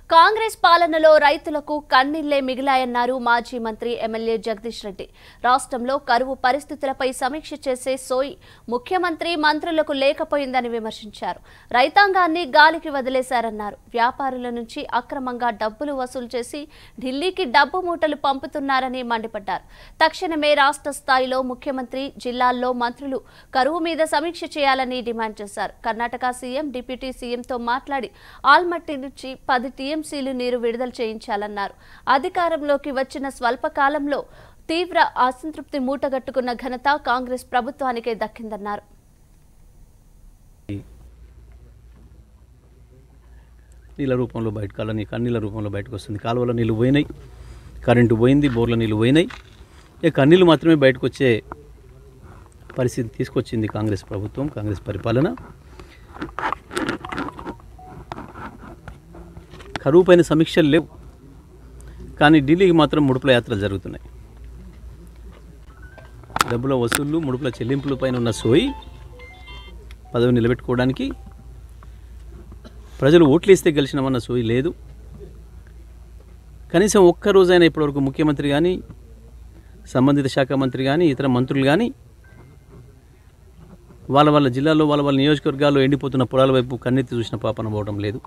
కాంగ్రెస్ పాలనలో రైతులకు కన్నీళ్లే మిగిలాయన్నారు మాజీ మంత్రి ఎమ్మెల్యే జగదీష్ రెడ్డి రాష్ట్రంలో కరువు పరిస్థితులపై సమీక్ష చేసే సోయి ముఖ్యమంత్రి మంత్రులకు లేకపోయిందని విమర్శించారు రైతాంగాన్ని గాలికి వదిలేశారన్నారు వ్యాపారుల నుంచి అక్రమంగా డబ్బులు వసూలు చేసి ఢిల్లీకి డబ్బు మూటలు పంపుతున్నారని మండిపడ్డారు తక్షణమే రాష్ట్ర స్థాయిలో ముఖ్యమంత్రి జిల్లాల్లో మంత్రులు కరువు మీద సమీక్ష చేయాలని డిమాండ్ చేశారు కర్ణాటక సీఎం డిప్యూటీ సీఎంతో మాట్లాడి ఆల్మట్టి నుంచి పది టీఎంసీలు నీరు విడుదల చేయించాలన్నారు అధికారంలోకి వచ్చిన స్వల్ప కాలంలో తీవ్ర అసంతృప్తి మూటగట్టుకున్న ఘనత కాంగ్రెస్ ప్రభుత్వానికే దక్కిందన్నారు నీళ్ళ రూపంలో బయట కాలని కన్నీళ్ళ రూపంలో బయటకు వస్తుంది కాలువల నీళ్ళు పోయినాయి కరెంటు పోయింది బోర్ల నీళ్ళు పోయినాయి ఇక కన్నీళ్ళు మాత్రమే బయటకు వచ్చే పరిస్థితి తీసుకొచ్చింది కాంగ్రెస్ ప్రభుత్వం కాంగ్రెస్ పరిపాలన కరువు పైన సమీక్షలు లేవు కానీ ఢిల్లీకి మాత్రం ముడుపుల యాత్రలు జరుగుతున్నాయి డబ్బుల వసూళ్లు ముడుపుల చెల్లింపుల పైన ఉన్న సోయి పదవి నిలబెట్టుకోవడానికి ప్రజలు ఓట్లు వేస్తే గెలిచినామన్న సోయి లేదు కనీసం ఒక్క రోజైనా ఇప్పటివరకు ముఖ్యమంత్రి కానీ సంబంధిత శాఖ మంత్రి కానీ ఇతర మంత్రులు కానీ వాళ్ళ వాళ్ళ జిల్లాలో వాళ్ళ వాళ్ళ నియోజకవర్గాల్లో ఎండిపోతున్న పొలాల వైపు కన్నెత్తి చూసిన పాపన పోవడం లేదు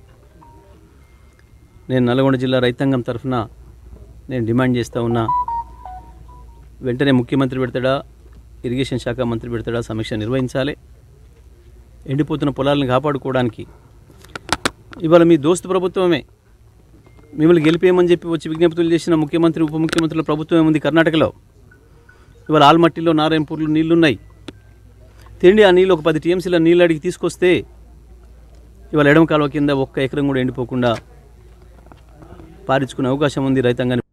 నేను నల్గొండ జిల్లా రైతాంగం తరఫున నేను డిమాండ్ చేస్తూ ఉన్నా వెంటనే ముఖ్యమంత్రి పెడతాడా ఇరిగేషన్ శాఖ మంత్రి పెడతాడా సమీక్ష నిర్వహించాలి ఎండిపోతున్న పొలాలను కాపాడుకోవడానికి ఇవాళ మీ దోస్తు ప్రభుత్వమే మిమ్మల్ని గెలిపేయమని చెప్పి వచ్చి విజ్ఞప్తులు చేసిన ముఖ్యమంత్రి ఉప ముఖ్యమంత్రుల ప్రభుత్వం ఉంది కర్ణాటకలో ఇవాళ ఆల్మట్టిలో నారాయణపూర్లో నీళ్లున్నాయి తిండి ఆ నీళ్ళు ఒక పది టీఎంసీల నీళ్ళు అడిగి తీసుకొస్తే ఇవాళ ఎడమ కాలువ కింద ఒక్క ఎకరం కూడా ఎండిపోకుండా పారించుకునే అవకాశం ఉంది రైతాంగాన్ని